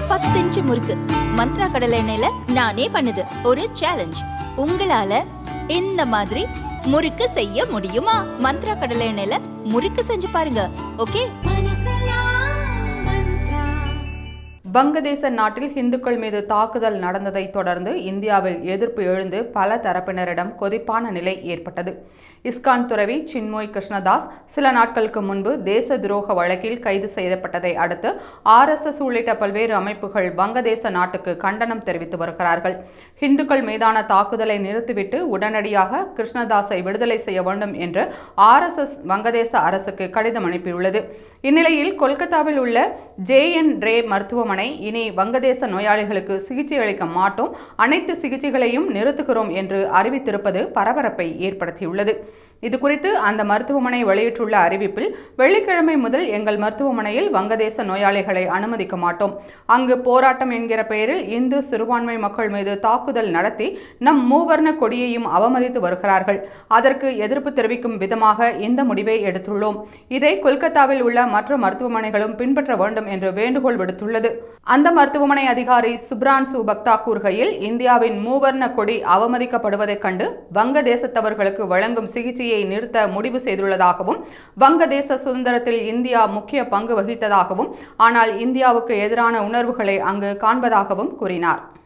பத்து இன்ச்சு முறுக்கு மந்த்ரா கடலை எண்ணெயில நானே பண்ணுது ஒரு சேலஞ்ச் உங்களால இந்த மாதிரி முறுக்கு செய்ய முடியுமா மந்த்ரா கடலை எண்ணெயில முறுக்கு செஞ்சு பாருங்க ஓகே வங்கதேச நாட்டில் இந்துக்கள் மீது தாக்குதல் நடந்ததை தொடர்ந்து இந்தியாவில் எதிர்ப்பு எழுந்து பல தரப்பினரிடம் கொதிப்பான நிலை ஏற்பட்டது இஸ்கான் துறவி சின்மோய் கிருஷ்ணதாஸ் சில நாட்களுக்கு முன்பு தேச துரோக வழக்கில் கைது செய்யப்பட்டதை அடுத்து ஆர்எஸ்எஸ் உள்ளிட்ட பல்வேறு அமைப்புகள் வங்கதேச நாட்டுக்கு கண்டனம் தெரிவித்து வருகிறார்கள் இந்துக்கள் மீதான தாக்குதலை நிறுத்திவிட்டு உடனடியாக கிருஷ்ணதாஸை விடுதலை செய்ய வேண்டும் என்று ஆர்எஸ்எஸ் வங்கதேச அரசுக்கு கடிதம் அனுப்பியுள்ளது இந்நிலையில் கொல்கத்தாவில் உள்ள ஜே என் ரே மருத்துவமனை இனி வங்கதேச நோயாளிகளுக்கு சிகிச்சை அளிக்க மாட்டோம் அனைத்து சிகிச்சைகளையும் நிறுத்துகிறோம் என்று அறிவித்திருப்பது பரபரப்பை ஏற்படுத்தியுள்ளது இது குறித்து அந்த மருத்துவமனை வெளியிட்டுள்ள அறிவிப்பில் வெள்ளிக்கிழமை முதல் எங்கள் மருத்துவமனையில் வங்கதேச நோயாளிகளை அனுமதிக்க மாட்டோம் அங்கு போராட்டம் என்கிற பெயரில் இந்து சிறுபான்மை மக்கள் மீது தாக்குதல் நடத்தி நம் மூவர்ண கொடியையும் அவமதித்து வருகிறார்கள் அதற்கு எதிர்ப்பு தெரிவிக்கும் விதமாக இந்த முடிவை எடுத்துள்ளோம் இதை கொல்கத்தாவில் உள்ள மற்ற மருத்துவமனைகளும் பின்பற்ற வேண்டும் என்று வேண்டுகோள் விடுத்துள்ளது அந்த மருத்துவமனை அதிகாரி சுப்ரான்சு பக்தா கூறுகையில் இந்தியாவின் மூவர்ண கொடி அவமதிக்கப்படுவதைக் கண்டு வங்கதேசத்தவர்களுக்கு வழங்கும் சிகிச்சையை நிறுத்த முடிவு செய்துள்ளதாகவும் வங்கதேச சுதந்திரத்தில் இந்தியா முக்கிய பங்கு வகித்ததாகவும் ஆனால் இந்தியாவுக்கு எதிரான உணர்வுகளை அங்கு காண்பதாகவும் கூறினார்